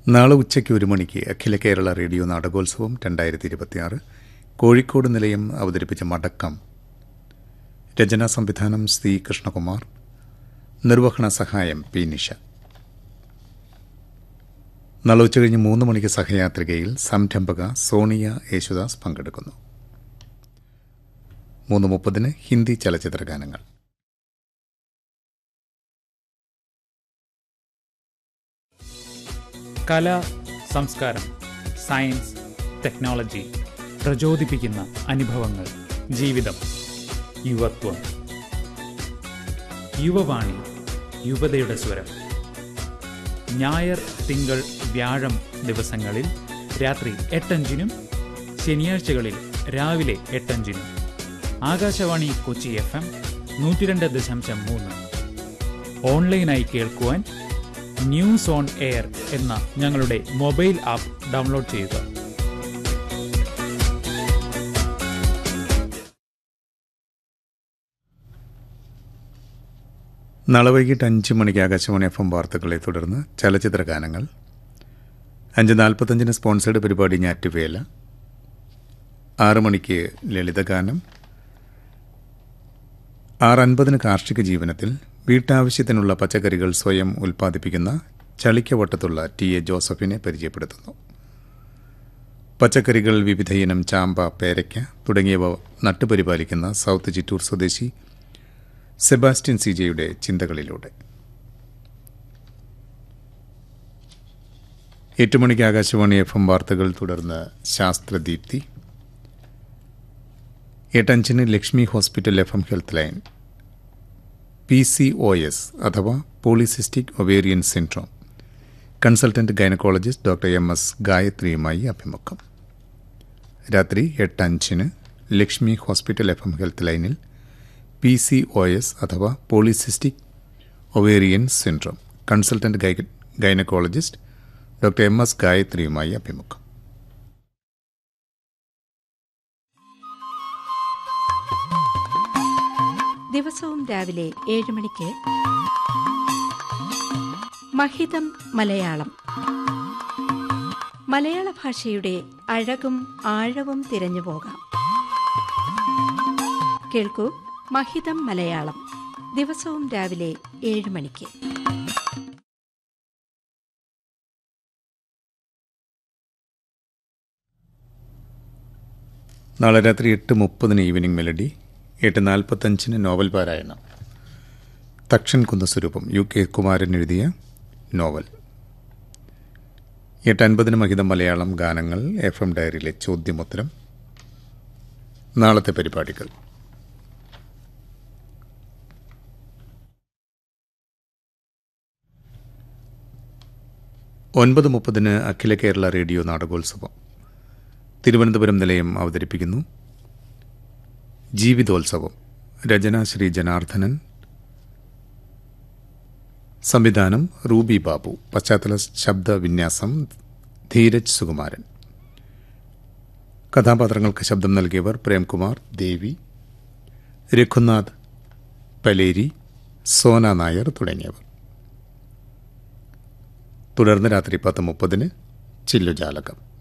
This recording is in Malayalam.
നാളെ ഉച്ചയ്ക്ക് ഒരു മണിക്ക് അഖില കേരള റേഡിയോ നാടകോത്സവം രണ്ടായിരത്തി ഇരുപത്തിയാറ് കോഴിക്കോട് നിലയം അവതരിപ്പിച്ച മടക്കം രചനാ സംവിധാനം സി കൃഷ്ണകുമാർ നിർവഹണ സഹായം പി നിഷ നാളെ ഉച്ചകഴിഞ്ഞ് മൂന്ന് മണിക്ക് സഹയാത്രികയിൽ സംരംഭക സോണിയ യേശുദാസ് പങ്കെടുക്കുന്നു മൂന്ന് മുപ്പതിന് ഹിന്ദി ചലച്ചിത്ര ഗാനങ്ങൾ കല സംസ്കാരം സയൻസ് ടെക്നോളജി പ്രചോദിപ്പിക്കുന്ന അനുഭവങ്ങൾ ജീവിതം യുവത്വം യുവവാണി യുവതയുടെ സ്വരം ഞായർ തിങ്കൾ വ്യാഴം ദിവസങ്ങളിൽ രാത്രി എട്ടഞ്ചിനും ശനിയാഴ്ചകളിൽ രാവിലെ എട്ടഞ്ചിനും ആകാശവാണി കൊച്ചി എഫ് എം നൂറ്റിരണ്ട് ദശാംശം മൂന്ന് ഓൺലൈനായി കേൾക്കുവാൻ ന്യൂസ് ഓൺ എയർ എന്ന ഞങ്ങളുടെ മൊബൈൽ ആപ്പ് ഡൗൺലോഡ് ചെയ്യുക നാളെ വൈകിട്ട് അഞ്ച് മണിക്ക് ആകാശവാണി എഫ് എം വാർത്തകളെ തുടർന്ന് ചലച്ചിത്ര ഗാനങ്ങൾ അഞ്ച് നാൽപ്പത്തഞ്ചിന് സ്പോൺസേഡ് പരിപാടി ഞാറ്റുവേല ആറ് മണിക്ക് ലളിതഗാനം ആറ് അൻപതിന് കാർഷിക ജീവനത്തിൽ വീട്ടാവശ്യത്തിനുള്ള പച്ചക്കറികൾ സ്വയം ഉൽപ്പാദിപ്പിക്കുന്ന ചളിക്കവട്ടത്തുള്ള ടി എ ജോസഫിനെ പരിചയപ്പെടുത്തുന്നു പച്ചക്കറികൾ വിവിധയിനം ചാമ്പ പേരയ്ക്ക തുടങ്ങിയവ നട്ടുപരിപാലിക്കുന്ന സൗത്ത് ചിറ്റൂർ സ്വദേശി സെബാസ്റ്റ്യൻ സിജയുടെ ചിന്തകളിലൂടെ എട്ട് മണിക്ക് ആകാശവാണി എഫ് എം വാർത്തകൾ തുടർന്ന് ശാസ്ത്രദീപ്തി എട്ടഞ്ചിന് Lakshmi hospital F M health line P C O S അഥവാ polycystic ovarian syndrome consultant gynaecologist doctor M S ഗായത്രിയുമായി അഭിമുഖം രാത്രി എട്ട് അഞ്ചിന് Lakshmi hospital F M health ലൈനിൽ പി സി ഒ എസ് അഥവാ polycystic ovarian syndrome consultant gynaecologist doctor M S ഗായത്രിയുമായി അഭിമുഖം ദിവസവും രാവിലെ ഏഴ് മണിക്ക് മഹിതം മലയാളം മലയാള ഭാഷയുടെ അഴകും ആഴവും തിരഞ്ഞു പോകാം കേൾക്കൂ മഹിതം മലയാളം ദിവസവും രാവിലെ ഏഴ് മണിക്ക് നാളെ രാത്രി എട്ട് മുപ്പതിന് ഈവനിംഗ് മെലഡി എട്ട് നാൽപ്പത്തഞ്ചിന് നോവൽ പാരായണം തക്ഷൻ കുന്നസ്വരൂപം യു കെ കുമാരൻ എഴുതിയ നോവൽ എട്ട് അൻപതിന് മഹിതം മലയാളം ഗാനങ്ങൾ എഫ് എം ഡയറിയിലെ ചോദ്യമുത്തരം നാളത്തെ പരിപാടികൾ ഒൻപത് മുപ്പതിന് അഖില കേരള റേഡിയോ നാടകോത്സവം തിരുവനന്തപുരം നിലയം അവതരിപ്പിക്കുന്നു ജീവിതോത്സവം രചന ശ്രീ ജനാർദ്ദനൻ സംവിധാനം റൂബി ബാബു പശ്ചാത്തല ശബ്ദ വിന്യാസം ധീരജ് സുകുമാരൻ കഥാപാത്രങ്ങൾക്ക് ശബ്ദം നൽകിയവർ പ്രേംകുമാർ ദേവി രഘുനാഥ് പലേരി സോന നായർ തുടങ്ങിയവർ തുടർന്ന് രാത്രി പത്ത് മുപ്പതിന് ചില്ലുജാലകം